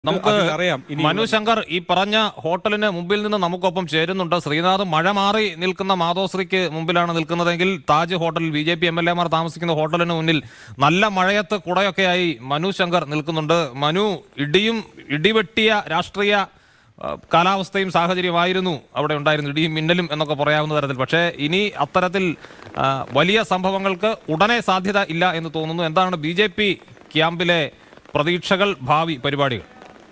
നമുക്ക് അതിലറിയാം ഇനി മനു ശങ്കർ ഈ പറഞ്ഞ ഹോട്ടലിന് മുമ്പിൽ നിന്ന് നമുക്കൊപ്പം ചേരുന്നുണ്ട് ശ്രീനാഥ് മഴ മാറി നിൽക്കുന്ന മാധോശ്രീക്ക് മുമ്പിലാണ് നിൽക്കുന്നതെങ്കിൽ താജ് ഹോട്ടലിൽ B J P M L എമാർ താമസിക്കുന്ന ഹോട്ടലിന് മുന്നിൽ നല്ല മഴയത്ത് കുടയൊക്കെയായി മനു ശങ്കർ നിൽക്കുന്നുണ്ട് മനു ഇടിയും ഇടിവെട്ടിയ രാഷ്ട്രീയ ആ, കാലാവസ്ഥയും സാഹചര്യമായിരുന്നു അവിടെ ഉണ്ടായിരുന്നു ഇടിയും മിന്നലും എന്നൊക്കെ പറയാവുന്ന തരത്തിൽ പക്ഷേ ഇനി അത്തരത്തിൽ ആ, വലിയ സംഭവങ്ങൾക്ക് ഉടനെ സാധ്യത ഇല്ല എന്ന് തോന്നുന്നു എന്താണ് ബി ജെ പി ക്യാമ്പിലെ പ്രതീക്ഷകൾ ഭാവി പരിപാടികൾ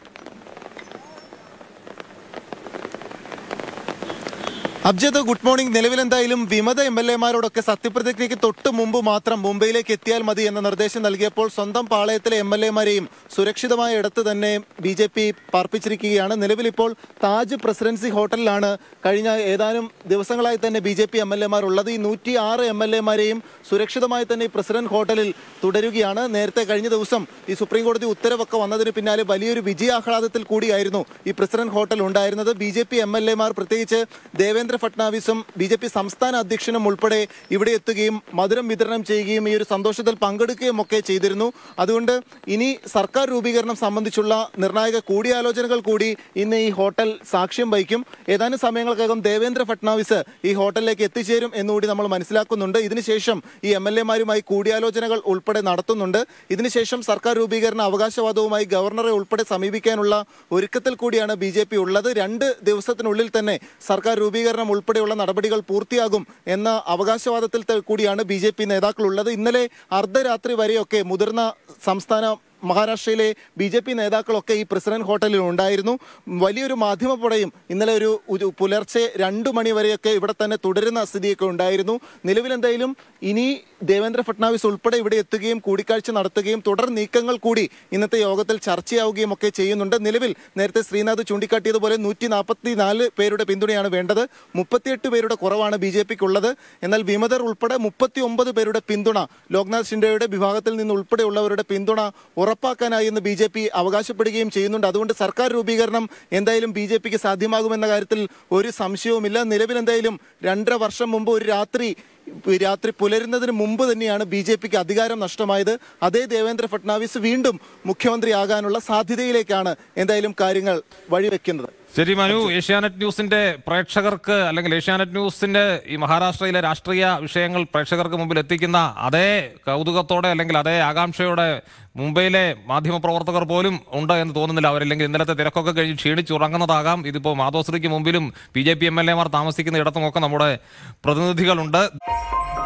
അബ്ജദ് ഗുഡ് മോർണിംഗ് നിലവിൽ എന്തായാലും വിമത എം എൽ എമാരോടൊക്കെ സത്യപ്രതിജ്ഞയ്ക്ക് തൊട്ട് മുമ്പ് മാത്രം മുംബൈയിലേക്ക് എത്തിയാൽ മതി എന്ന നിർദ്ദേശം നൽകിയപ്പോൾ സ്വന്തം പാളയത്തിലെ എം എൽ എമാരെയും സുരക്ഷിതമായ ഇടത്ത് തന്നെ ബി ജെ പി പാർപ്പിച്ചിരിക്കുകയാണ് നിലവിൽ ഇപ്പോൾ താജ് പ്രസിഡൻസി ഹോട്ടലിലാണ് കഴിഞ്ഞ ഏതാനും ദിവസങ്ങളായി തന്നെ B J P M L എമാർ ഉള്ളത് ഈ നൂറ്റി ആറ് എം എൽ എമാരെയും സുരക്ഷിതമായി തന്നെ ഈ പ്രസിഡന്റ് ഹോട്ടലിൽ തുടരുകയാണ് നേരത്തെ കഴിഞ്ഞ ദിവസം ഈ സുപ്രീം കോടതി ഉത്തരവൊക്കെ വന്നതിന് പിന്നാലെ വലിയൊരു വിജയാഹ്ലാദത്തിൽ കൂടിയായിരുന്നു ഈ പ്രസിഡന്റ് ഹോട്ടൽ ഉണ്ടായിരുന്നത് B J P M L എമാർ പ്രത്യേകിച്ച് ദേവേന്ദ്ര ഫട്നാവിസും ബി ജെ പി സംസ്ഥാന അധ്യക്ഷനും ഉൾപ്പെടെ ഇവിടെ എത്തുകയും മധുരം വിതരണം ചെയ്യുകയും ഈ ഒരു സന്തോഷത്തിൽ പങ്കെടുക്കുകയും ഒക്കെ ചെയ്തിരുന്നു അതുകൊണ്ട് ഇനി സർക്കാർ രൂപീകരണം സംബന്ധിച്ചുള്ള നിർണായക കൂടിയാലോചനകൾ കൂടി ഇന്ന് ഈ ഹോട്ടൽ സാക്ഷ്യം വഹിക്കും ഏതാനും സമയങ്ങൾക്കകം ദേവേന്ദ്ര ഫട്നാവിസ് ഈ ഹോട്ടലിലേക്ക് എത്തിച്ചേരും എന്നുകൂടി നമ്മൾ മനസ്സിലാക്കുന്നുണ്ട് ഇതിനുശേഷം ഈ എം എൽ എമാരുമായി കൂടിയാലോചനകൾ ഉൾപ്പെടെ നടത്തുന്നുണ്ട് ഇതിനുശേഷം സർക്കാർ രൂപീകരണ അവകാശവാദവുമായി ഗവർണറെ ഉൾപ്പെടെ സമീപിക്കാനുള്ള ഒരുക്കത്തിൽ കൂടിയാണ് ബി ജെ പി ഉള്ളത് രണ്ട് ദിവസത്തിനുള്ളിൽ തന്നെ സർക്കാർ രൂപീകരണം ഉൾപ്പെടെയുള്ള നടപടികൾ പൂർത്തിയാകും എന്ന അവകാശവാദത്തിൽ ത- കൂടിയാണ് ബി ജെ പി നേതാക്കൾ ഉള്ളത് ഇന്നലെ അർദ്ധരാത്രി വരെയൊക്കെ മുതിർന്ന സംസ്ഥാന മഹാരാഷ്ട്രയിലെ ബി ജെ പി നേതാക്കളൊക്കെ ഈ പ്രസിഡന്റ് ഹോട്ടലിൽ ഉണ്ടായിരുന്നു വലിയൊരു മാധ്യമപ്പടയും ഇന്നലെ ഒരു ഒരു പുലർച്ചെ രണ്ടു മണി വരെയൊക്കെ ഇവിടെ തന്നെ തുടരുന്ന സ്ഥിതിയൊക്കെ ഉണ്ടായിരുന്നു നിലവിൽ എന്തായാലും ഇനി ദേവേന്ദ്ര ഫട്നാവിസ് ഉൾപ്പെടെ ഇവിടെ എത്തുകയും കൂടിക്കാഴ്ച നടത്തുകയും തുടർ നീക്കങ്ങൾ കൂടി ഇന്നത്തെ യോഗത്തിൽ ചർച്ചയാവുകയും ഒക്കെ ചെയ്യുന്നുണ്ട് നിലവിൽ നേരത്തെ ശ്രീനാഥ് ചൂണ്ടിക്കാട്ടിയതുപോലെ നൂറ്റി നാൽപ്പത്തി നാല് പേരുടെ പിന്തുണയാണ് വേണ്ടത് മുപ്പത്തിയെട്ട് പേരുടെ കുറവാണ് ബി ജെ പിക്കുള്ളത് എന്നാൽ വിമതർ ഉൾപ്പെടെ മുപ്പത്തി ഒമ്പത് പേരുടെ പിന്തുണ ലോക്നാഥ് ഷിൻഡെയുടെ വിഭാഗത്തിൽ നിന്ന് ഉൾപ്പെടെയുള്ളവരുടെ പിന്തുണ ഉറപ്പാക്കാനായി എന്ന് ബി ജെ പി അവകാശപ്പെടുകയും ചെയ്യുന്നുണ്ട് അതുകൊണ്ട് സർക്കാർ രൂപീകരണം എന്തായാലും ബി ജെ പിക്ക് സാധ്യമാകുമെന്ന കാര്യത്തിൽ ഒരു സംശയവുമില്ല നിലവിൽ എന്തായാലും രണ്ടര വർഷം മുമ്പ് ഒരു രാത്രി രാത്രി പുലരുന്നതിന് മുമ്പ് തന്നെയാണ് ബി ജെ പിക്ക് അധികാരം നഷ്ടമായത് അതേ ദേവേന്ദ്ര ഫട്നാവിസ് വീണ്ടും മുഖ്യമന്ത്രിയാകാനുള്ള സാധ്യതയിലേക്കാണ് എന്തായാലും കാര്യങ്ങൾ വഴിവെക്കുന്നത് ശരി മനു ഏഷ്യാനെറ്റ് ന്യൂസിന്റെ പ്രേക്ഷകർക്ക് അല്ലെങ്കിൽ ഏഷ്യാനെറ്റ് ന്യൂസിന്റെ ഈ മഹാരാഷ്ട്രയിലെ രാഷ്ട്രീയ വിഷയങ്ങൾ പ്രേക്ഷകർക്ക് മുമ്പിൽ എത്തിക്കുന്ന അതേ കൗതുകത്തോടെ അല്ലെങ്കിൽ അതേ ആകാംക്ഷയോടെ മുംബൈയിലെ മാധ്യമപ്രവർത്തകർ പോലും ഉണ്ട് എന്ന് തോന്നുന്നില്ല അവരില്ലെങ്കിൽ ഇന്നലത്തെ തിരക്കൊക്കെ കഴിഞ്ഞ് ക്ഷീണിച്ചുറങ്ങുന്നതാകാം ഇതിപ്പോൾ മാധോശ്രീക്ക് മുമ്പിലും B J P M L എമാർ താമസിക്കുന്ന ഇടത്തുമൊക്കെ നമ്മുടെ പ്രതിനിധികളുണ്ട്